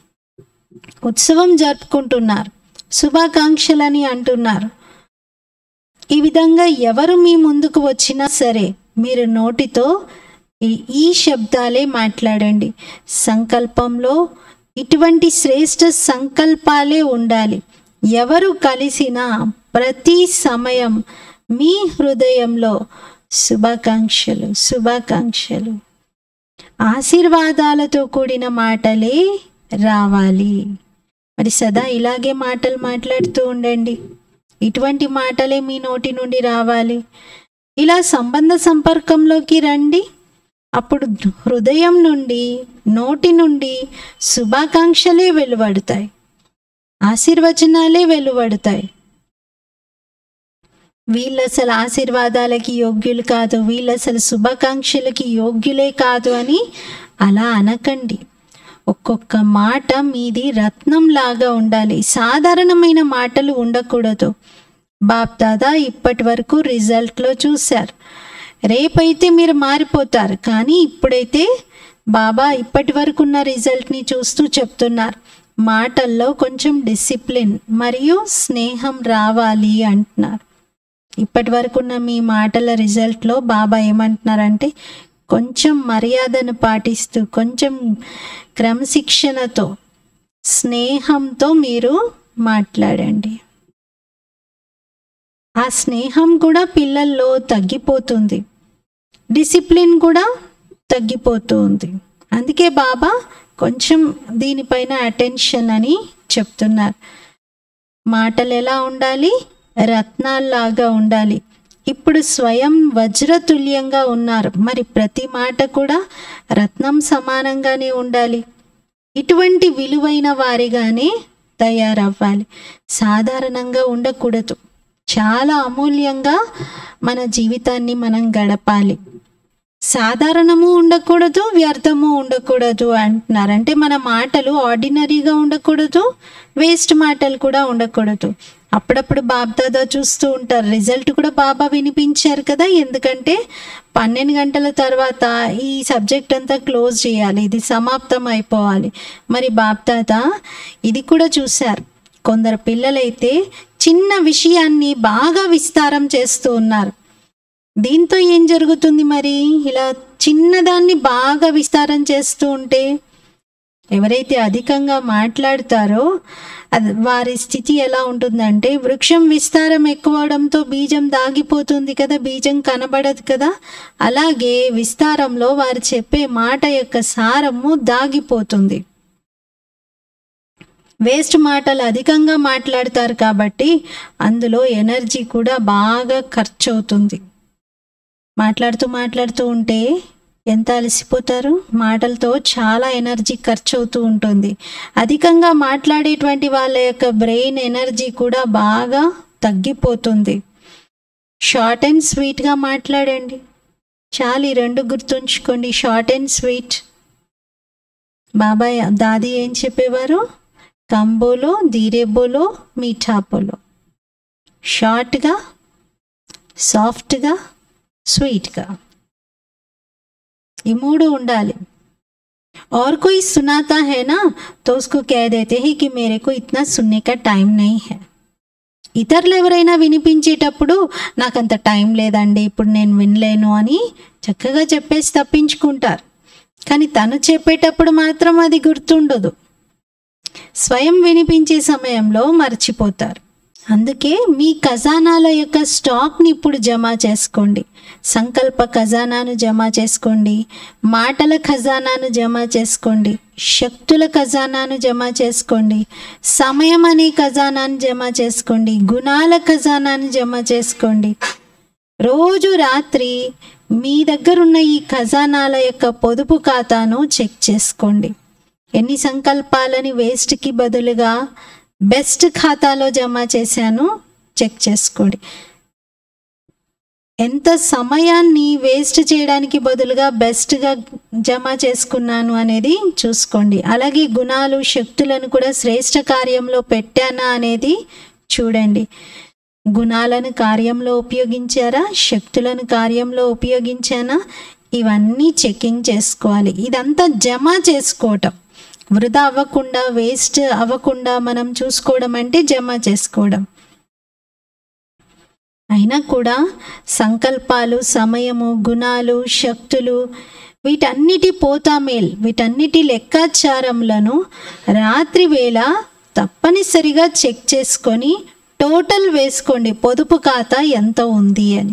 ఉత్సవం జరుపుకుంటున్నారు శుభాకాంక్షలని అంటున్నారు ఈ విధంగా ఎవరు మీ ముందుకు వచ్చినా సరే మీరు నోటితో ఈ- ఈ శబ్దాలే మాట్లాడండి సంకల్పంలో ఇటువంటి శ్రేష్ట సంకల్పాలే ఉండాలి ఎవరు కలిసినా ప్రతి సమయం మీ హృదయంలో శుభాకాంక్షలు శుభాకాంక్షలు ఆశీర్వాదాలతో కూడిన మాటలే రావాలి మరి సదా ఇలాగే మాటలు మాట్లాడుతూ ఉండండి ఇటువంటి మాటలే మీ నోటి నుండి రావాలి ఇలా సంబంధ సంపర్కంలోకి రండి అప్పుడు హృదయం నుండి నోటి నుండి శుభాకాంక్షలే వెలువడతాయి ఆశీర్వచనాలే వెలువడతాయి వీళ్ళు అసలు ఆశీర్వాదాలకి యోగ్యులు కాదు వీళ్ళు అసలు శుభాకాంక్షలకి యోగ్యులే కాదు అని అలా అనకండి ఒక్కొక్క మాట మీది రత్నం లాగా ఉండాలి సాధారణమైన మాటలు ఉండకూడదు బాప్ దాదా ఇప్పటి వరకు రిజల్ట్లో చూశారు రేపైతే మీరు మారిపోతారు కానీ ఇప్పుడైతే బాబా ఇప్పటి వరకు ఉన్న రిజల్ట్ని చూస్తూ చెప్తున్నారు మాటల్లో కొంచెం డిసిప్లిన్ మరియు స్నేహం రావాలి అంటున్నారు ఇప్పటి వరకు ఉన్న మీ మాటల రిజల్ట్లో బాబా ఏమంటున్నారంటే కొంచెం మర్యాదను పాటిస్తూ కొంచెం క్రమశిక్షణతో స్నేహంతో మీరు మాట్లాడండి ఆ స్నేహం కూడా పిల్లల్లో తగ్గిపోతుంది డిసిప్లిన్ కూడా తగ్గిపోతూ ఉంది అందుకే బాబా కొంచెం దీనిపైన అటెన్షన్ అని చెప్తున్నారు మాటలు ఎలా ఉండాలి రత్నాల్లాగా ఉండాలి ఇప్పుడు స్వయం వజ్రతుల్యంగా ఉన్నారు మరి ప్రతి మాట కూడా రత్నం సమానంగానే ఉండాలి ఇటువంటి విలువైన వారిగానే తయారవ్వాలి సాధారణంగా ఉండకూడదు చాలా అమూల్యంగా మన జీవితాన్ని మనం గడపాలి సాధారణము ఉండకూడదు వ్యర్థము ఉండకూడదు అంటున్నారు అంటే మన మాటలు ఆర్డినరీగా ఉండకూడదు వేస్ట్ మాటలు కూడా ఉండకూడదు అప్పుడప్పుడు బాబ్దాదా చూస్తూ ఉంటారు రిజల్ట్ కూడా బాబా వినిపించారు కదా ఎందుకంటే పన్నెండు గంటల తర్వాత ఈ సబ్జెక్ట్ అంతా క్లోజ్ చేయాలి ఇది సమాప్తం అయిపోవాలి మరి బాబ్దాదా ఇది కూడా చూశారు కొందరు పిల్లలైతే చిన్న విషయాన్ని బాగా విస్తారం చేస్తూ ఉన్నారు దీంతో ఏం జరుగుతుంది మరి ఇలా చిన్నదాన్ని బాగా విస్తారం చేస్తూ ఉంటే ఎవరైతే అధికంగా మాట్లాడతారో అది వారి స్థితి ఎలా ఉంటుందంటే వృక్షం విస్తారం ఎక్కువడంతో బీజం దాగిపోతుంది కదా బీజం కనబడదు కదా అలాగే విస్తారంలో వారు చెప్పే మాట యొక్క సారము దాగిపోతుంది వేస్ట్ మాటలు అధికంగా మాట్లాడతారు కాబట్టి అందులో ఎనర్జీ కూడా బాగా ఖర్చు అవుతుంది మాట్లాడుతూ మాట్లాడుతూ ఉంటే ఎంత అలసిపోతారు మాటలతో చాలా ఎనర్జీ ఖర్చు అవుతూ ఉంటుంది అధికంగా మాట్లాడేటువంటి వాళ్ళ యొక్క బ్రెయిన్ ఎనర్జీ కూడా బాగా తగ్గిపోతుంది షార్ట్ అండ్ స్వీట్గా మాట్లాడండి చాలు ఈ రెండు గుర్తుంచుకోండి షార్ట్ అండ్ స్వీట్ బాబాయ్ దాది ఏం చెప్పేవారు కంబోలో ధీరేబోలో మీఠాపోలో షార్ట్గా సాఫ్ట్గా స్వీట్గా ఈ మూడు ఉండాలి और कोई सुनाता है ना तो उसको कह देते हैं कि मेरे को इतना सुनने का टाइम नहीं है ఇతరులు ఎవరైనా వినిపించేటప్పుడు నాకు అంత టైం లేదండి ఇప్పుడు నేను వినలేను అని చక్కగా చెప్పేసి తప్పించుకుంటారు కానీ తను చెప్పేటప్పుడు మాత్రం అది గుర్తుండదు స్వయం వినిపించే సమయంలో మర్చిపోతారు అందుకే మీ ఖజానాల యొక్క స్టాక్ని ఇప్పుడు జమ చేసుకోండి సంకల్ప ఖజానాను జమ చేసుకోండి మాటల ఖజానాను జమ చేసుకోండి శక్తుల ఖజానాను జమ చేసుకోండి సమయం అనే ఖజానాను జమ చేసుకోండి గుణాల ఖజానాను జమ చేసుకోండి రోజు రాత్రి మీ దగ్గర ఉన్న ఈ ఖజానాల యొక్క పొదుపు ఖాతాను చెక్ చేసుకోండి ఎన్ని సంకల్పాలని వేస్ట్కి బదులుగా బెస్ట్ ఖాతాలో జమ చేశాను చెక్ చేసుకోండి ఎంత సమయాన్ని వేస్ట్ చేయడానికి బదులుగా బెస్ట్గా జమ చేసుకున్నాను అనేది చూసుకోండి అలాగే గుణాలు శక్తులను కూడా శ్రేష్ట కార్యంలో పెట్టానా అనేది చూడండి గుణాలను కార్యంలో ఉపయోగించారా శక్తులను కార్యంలో ఉపయోగించానా ఇవన్నీ చెకింగ్ చేసుకోవాలి ఇదంతా జమ చేసుకోవటం వృధా అవ్వకుండా వేస్ట్ అవ్వకుండా మనం చూసుకోవడం అంటే జమ చేసుకోవడం అయినా కూడా సంకల్పాలు సమయము గుణాలు శక్తులు వీటన్నిటి పోతామేల్ వీటన్నిటి లెక్కాచారములను రాత్రి వేళ తప్పనిసరిగా చెక్ చేసుకొని టోటల్ వేసుకోండి పొదుపు ఖాతా ఎంత ఉంది అని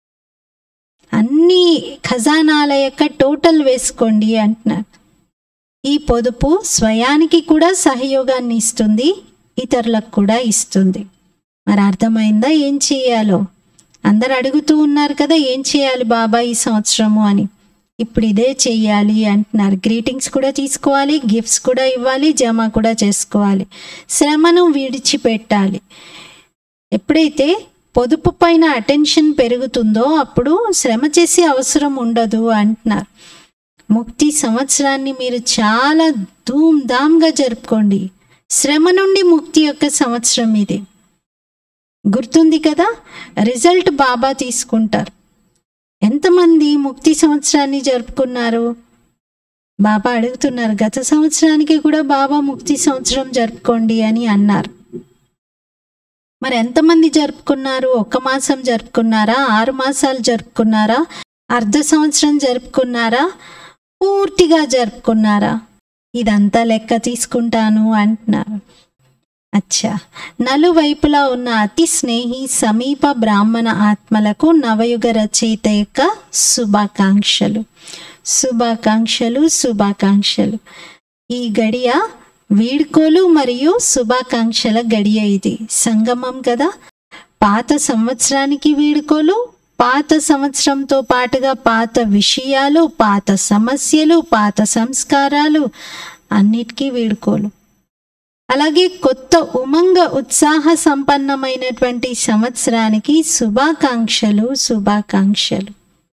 అన్ని ఖజానాల యొక్క టోటల్ వేసుకోండి అంటున్నారు ఈ పొదుపు స్వయానికి కూడా సహయోగాన్ని ఇస్తుంది ఇతరులకు కూడా ఇస్తుంది మరి అర్థమైందా ఏం చేయాలో అందరు అడుగుతూ ఉన్నారు కదా ఏం చేయాలి బాబా ఈ సంవత్సరము అని ఇప్పుడు ఇదే చెయ్యాలి అంటున్నారు గ్రీటింగ్స్ కూడా తీసుకోవాలి గిఫ్ట్స్ కూడా ఇవ్వాలి జమ కూడా చేసుకోవాలి శ్రమను విడిచిపెట్టాలి ఎప్పుడైతే పొదుపు పైన అటెన్షన్ పెరుగుతుందో అప్పుడు శ్రమ చేసే అవసరం ఉండదు అంటున్నారు ముక్తి సంవత్సరాన్ని మీరు చాలా ధూమ్ ధామ్గా జరుపుకోండి శ్రమ నుండి ముక్తి యొక్క సంవత్సరం ఇది గుర్తుంది కదా రిజల్ట్ బాబా తీసుకుంటారు ఎంతమంది ముక్తి సంవత్సరాన్ని జరుపుకున్నారు బాబా అడుగుతున్నారు గత సంవత్సరానికి కూడా బాబా ముక్తి సంవత్సరం జరుపుకోండి అని అన్నారు మరి ఎంతమంది జరుపుకున్నారు ఒక్క మాసం జరుపుకున్నారా ఆరు మాసాలు జరుపుకున్నారా అర్ధ సంవత్సరం జరుపుకున్నారా పూర్తిగా జరుపుకున్నారా ఇదంతా లెక్క తీసుకుంటాను అంటున్నారు అచ్చా నలువైపులా ఉన్న అతి స్నేహి సమీప బ్రాహ్మణ ఆత్మలకు నవయుగ రచయిత యొక్క శుభాకాంక్షలు శుభాకాంక్షలు శుభాకాంక్షలు ఈ గడియ వీడ్కోలు మరియు శుభాకాంక్షల గడియ ఇది సంగమం కదా పాత సంవత్సరానికి వీడ్కోలు పాత సంవత్సరంతో పాటుగా పాత విషయాలు పాత సమస్యలు పాత సంస్కారాలు అన్నిటికీ వీడ్కోలు అలాగే కొత్త ఉమంగ ఉత్సాహ సంపన్నమైనటువంటి సంవత్సరానికి శుభాకాంక్షలు శుభాకాంక్షలు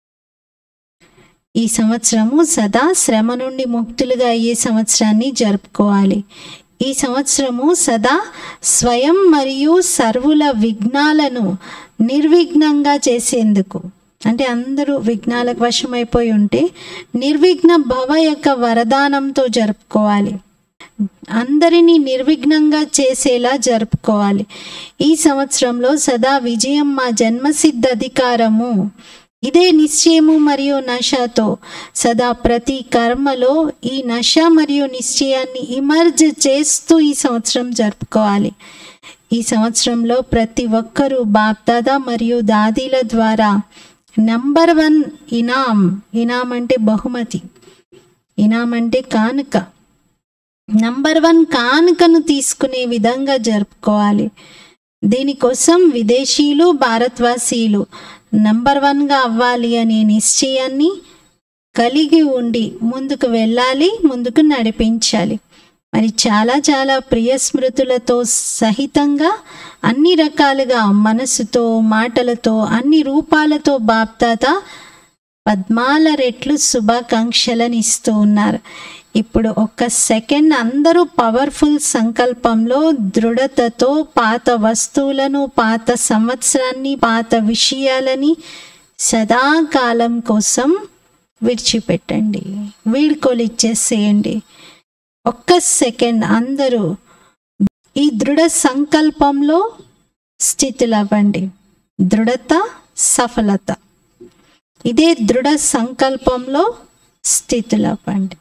ఈ సంవత్సరము సదా శ్రమ నుండి ముక్తులుగా అయ్యే సంవత్సరాన్ని జరుపుకోవాలి ఈ సంవత్సరము సదా స్వయం మరియు సర్వుల విఘ్నాలను నిర్విఘ్నంగా చేసేందుకు అంటే అందరూ విఘ్నాలకు వశమైపోయి ఉంటే నిర్విఘ్న భవ యొక్క వరదానంతో జరుపుకోవాలి అందరినీ నిర్విఘ్నంగా చేసేలా జరుపుకోవాలి ఈ సంవత్సరంలో సదా విజయం మా జన్మసిద్ధ అధికారము ఇదే నిశ్చయము మరియు నశతో సదా ప్రతి కర్మలో ఈ నశ మరియు నిశ్చయాన్ని ఇమర్జ్ చేస్తూ ఈ సంవత్సరం జరుపుకోవాలి ఈ సంవత్సరంలో ప్రతి ఒక్కరూ బాప్దాదా మరియు దాదీల ద్వారా నంబర్ వన్ ఇనాం ఇనాం అంటే బహుమతి ఇనాం అంటే కానుక నంబర్ వన్ కానుకను తీసుకునే విధంగా జరుపుకోవాలి దీనికోసం విదేశీయులు భారత్వాసీలు నంబర్ వన్గా అవ్వాలి అనే నిశ్చయాన్ని కలిగి ఉండి ముందుకు వెళ్ళాలి ముందుకు నడిపించాలి మరి చాలా చాలా ప్రియ స్మృతులతో సహితంగా అన్ని రకాలుగా మనసుతో మాటలతో అన్ని రూపాలతో బాప్తాత పద్మాల రెట్లు శుభాకాంక్షలను ఇస్తూ ఉన్నారు ఇప్పుడు ఒక్క సెకండ్ అందరూ పవర్ఫుల్ సంకల్పంలో దృఢతతో పాత వస్తువులను పాత సంవత్సరాన్ని పాత విషయాలని సదాకాలం కోసం విడిచిపెట్టండి వీడ్కోలు ఇచ్చేసేయండి ఒక్క సెకండ్ అందరూ ఈ దృఢ సంకల్పంలో స్థితిలవ్వండి దృఢత సఫలత ఇదే దృఢ సంకల్పంలో స్థితులవ్వండి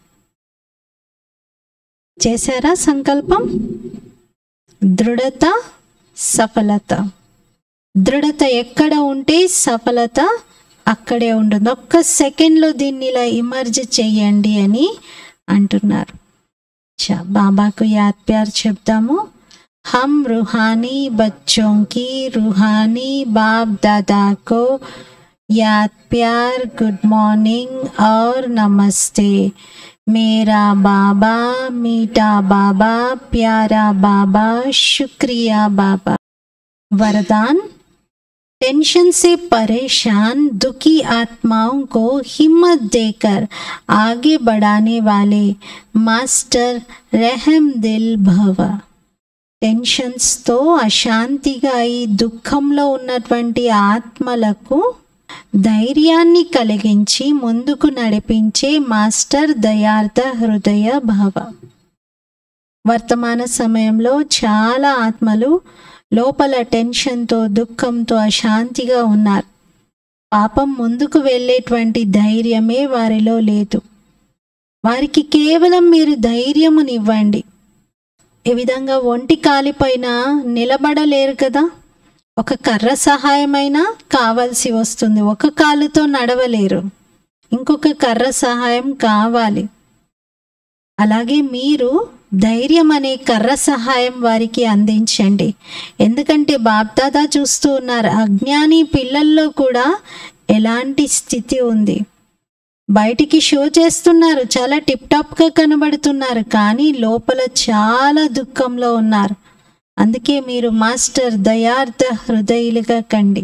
చేశారా సంకల్పం దృఢత సఫలత దృఢత ఎక్కడ ఉంటే సఫలత అక్కడే ఉంటుంది ఒక్క సెకండ్లో దీన్ని ఇలా ఇమర్జ్ చేయండి అని అంటున్నారు చా బాబాకు యాద్ ప్యార్ చెప్తాము हम रूहानी बच्चों की रूहानी बाप दादा को याद प्यार गुड मॉर्निंग और नमस्ते मेरा बाबा मीठा बाबा प्यारा बाबा शुक्रिया बाबा वरदान टेंशन से परेशान दुखी आत्माओं को हिम्मत देकर आगे बढ़ाने वाले मास्टर रहम दिल भव టెన్షన్స్తో అశాంతిగా ఈ దుఃఖంలో ఉన్నటువంటి ఆత్మలకు ధైర్యాన్ని కలిగించి ముందుకు నడిపించే మాస్టర్ దయార్థ హృదయ భవ వర్తమాన సమయంలో చాలా ఆత్మలు లోపల టెన్షన్తో దుఃఖంతో అశాంతిగా ఉన్నారు పాపం ముందుకు వెళ్ళేటువంటి ధైర్యమే వారిలో లేదు వారికి కేవలం మీరు ధైర్యమునివ్వండి ఈ విధంగా ఒంటి కాలిపైన నిలబడలేరు కదా ఒక కర్ర సహాయమైనా కావాల్సి వస్తుంది ఒక కాలుతో నడవలేరు ఇంకొక కర్ర సహాయం కావాలి అలాగే మీరు ధైర్యం అనే కర్ర సహాయం వారికి అందించండి ఎందుకంటే బాప్దాదా చూస్తూ ఉన్నారు అజ్ఞాని పిల్లల్లో కూడా ఎలాంటి స్థితి ఉంది బయటికి షో చేస్తున్నారు చాలా టిప్ టాప్గా కనబడుతున్నారు కానీ లోపల చాలా దుఃఖంలో ఉన్నారు అందుకే మీరు మాస్టర్ దయార్థ హృదయులుగా కండి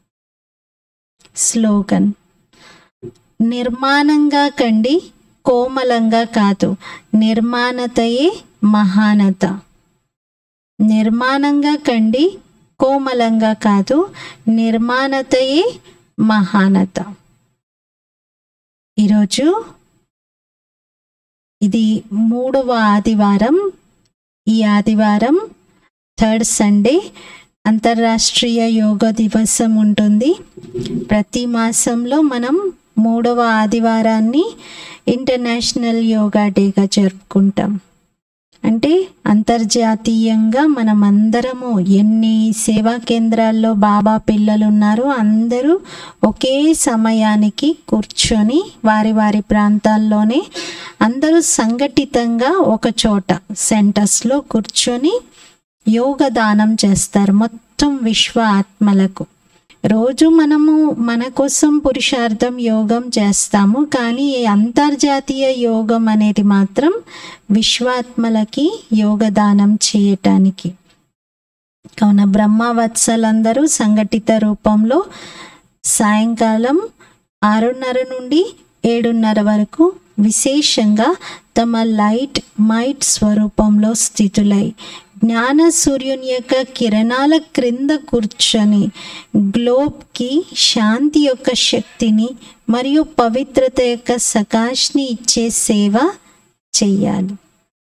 స్లోగన్ నిర్మాణంగా కండి కోమలంగా కాదు నిర్మాణతయే మహానత నిర్మాణంగా కండి కోమలంగా కాదు నిర్మాణతయే మహానత ఈరోజు ఇది మూడవ ఆదివారం ఈ ఆదివారం థర్డ్ సండే అంతర్రాష్ట్రీయ యోగ దివసం ఉంటుంది ప్రతి మాసంలో మనం మూడవ ఆదివారాన్ని ఇంటర్నేషనల్ యోగా డేగా జరుపుకుంటాం అంటే అంతర్జాతీయంగా మనం అందరము ఎన్ని సేవా కేంద్రాల్లో బాబా పిల్లలు ఉన్నారో అందరూ ఒకే సమయానికి కూర్చొని వారి వారి ప్రాంతాల్లోనే అందరూ సంఘటితంగా ఒక చోట సెంటర్స్లో కూర్చొని యోగ దానం చేస్తారు మొత్తం విశ్వ ఆత్మలకు రోజు మనము మన కోసం పురుషార్థం యోగం చేస్తాము కానీ ఈ అంతర్జాతీయ యోగం అనేది మాత్రం విశ్వాత్మలకి యోగదానం చేయటానికి కావున బ్రహ్మవత్సలందరూ సంఘటిత రూపంలో సాయంకాలం ఆరున్నర నుండి ఏడున్నర వరకు విశేషంగా తమ లైట్ మైట్ స్వరూపంలో స్థితులై జ్ఞాన సూర్యుని యొక్క కిరణాల క్రింద కూర్చొని గ్లోబ్కి శాంతి యొక్క శక్తిని మరియు పవిత్రత యొక్క సకాష్ని ఇచ్చే సేవ చెయ్యాలి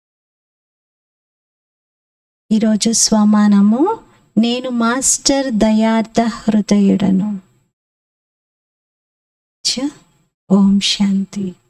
ఈరోజు స్వమానము నేను మాస్టర్ దయార్థ హృదయుడను చ ఓం శాంతి